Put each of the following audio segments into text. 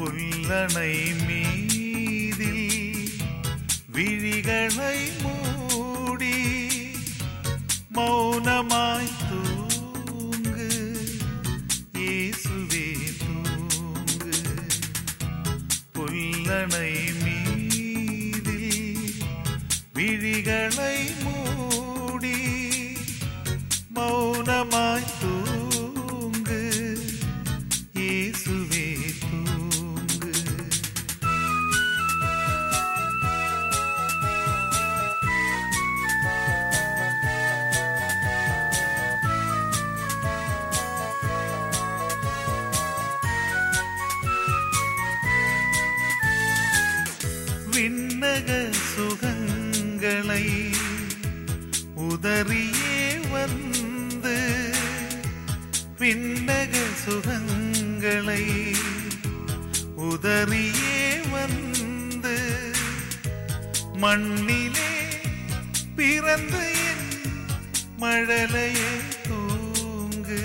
புல்லணை மீதில் விழிகளை மூடி மௌனமாய் தூங்கு இயேசுவே தூங்கு புல்லணை மீதில் விழிகளை மூடி மௌனமாய் தூங்கு இயேசுவே தூங்கு விண்ணக சுகங்களை உதறியே வந்து விண்ணக சுகங்களை உதறியே வந்து மண்ணிலே பிறந்து என் மழலையே தூங்கு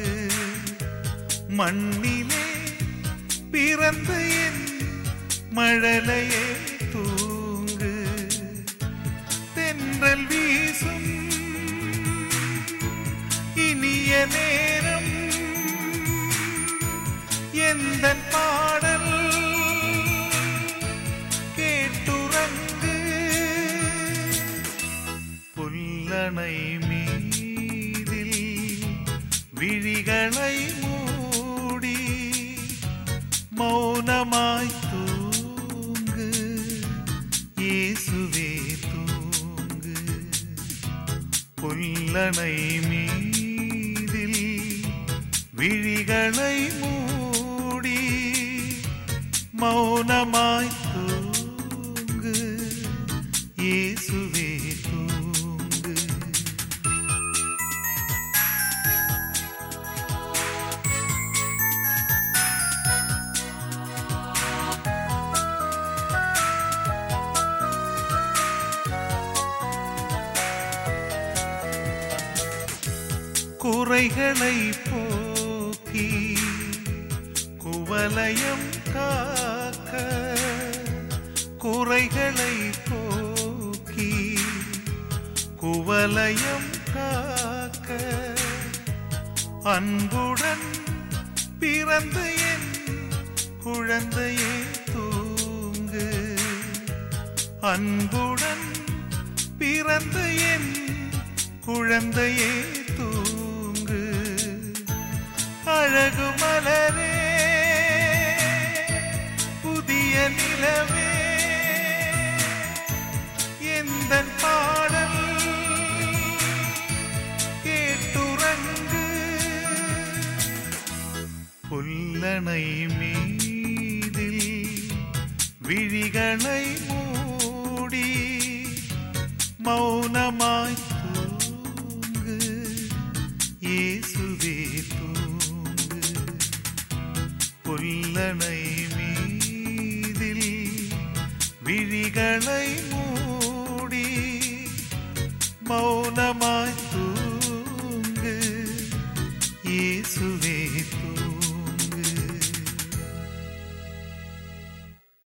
மண்ணிலே பிறந்து என் மழலையே தூங்கு தென்றல் வீசும் இனிய நேரம் எந்த பாடல் கேட்டுறங்கு புல்லணை மீதில் விழிகளை மூடி மௌனமாய் தூங்கு இயேசுவே தூங்கு புல்லணை மீதில் விழிகளை மூடி மௌனமாய் தூங்கு இயேசுவே தூங்கு குறைகளை போக்கி குவலயம் காக்க குறைகளை போக்கி குவலயம் காக்க அன்புடன் பிறந்து என் குழந்தையே தூங்கு அன்புடன் பிறந்து என் குழந்தையே தூங்கு அழகு மலரே புதிய நிலவே எந்த பாடல் கேட்டுறங்கு புல்லணை மீதில் விழிகளை மூடி மௌனமாய் தூங்கு இயேசுவே தூங்கு புல்லணை மீதில் விழிகளை மூடி மௌனமாய்